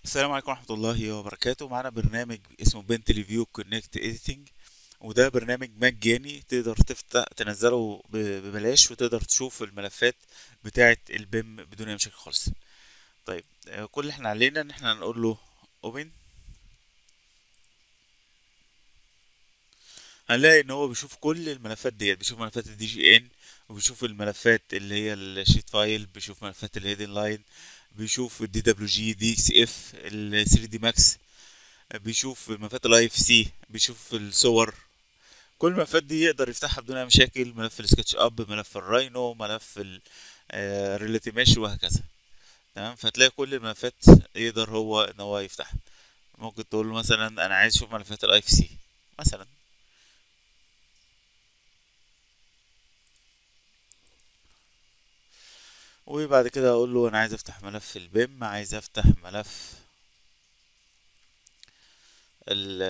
السلام عليكم ورحمة الله وبركاته معانا برنامج اسمه بنت ريفيو كونكت ايديتنج وده برنامج مجاني تقدر تفتح تنزله ب- ببلاش وتقدر تشوف الملفات بتاعة البيم بدون اي مشاكل خالص طيب آه، كل اللي احنا علينا ان احنا نقول له اوبن هنلاقي ان هو بيشوف كل الملفات ديت بيشوف ملفات الدي جي ان وبيشوف الملفات اللي هي الشيت فايل بيشوف ملفات الهيدن لاين بيشوف الدي دبليو جي دي سي اف ال 3 دي ماكس بيشوف ملفات الاي اف سي بيشوف الصور كل الملفات دي يقدر يفتحها بدون اي مشاكل ملف السكتش اب ملف الراينو ملف الريليتي ميش وهكذا تمام فتلاقي كل الملفات يقدر هو ان هو يفتحها ممكن تقول له مثلا انا عايز اشوف ملفات الاي اف سي مثلا وبعد كده اقول له انا عايز افتح ملف البيم عايز افتح ملف ال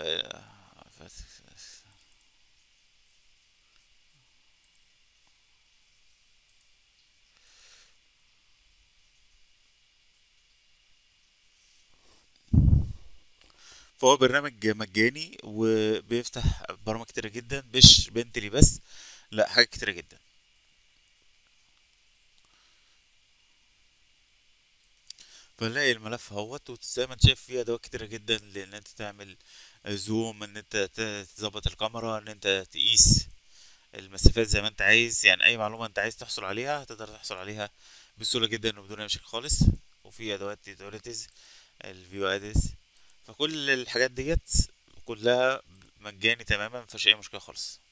فهو برنامج مجاني وبيفتح برامج كتيرة جدا مش بنتلي بس لا حاجات كتيرة جدا فنلاقي الملف اهوت وزي ما انت شايف فيه ادوات كتيرة جدا لان انت تعمل زوم ان انت ت- تظبط الكاميرا ان انت تقيس المسافات زي ما انت عايز يعني اي معلومة انت عايز تحصل عليها هتقدر تحصل عليها بسهولة جدا وبدون اي مشاكل خالص وفي ادوات تيتوريتيز الفيو اديز فكل الحاجات ديت كلها مجاني تماما مفيهاش اي مشكلة خالص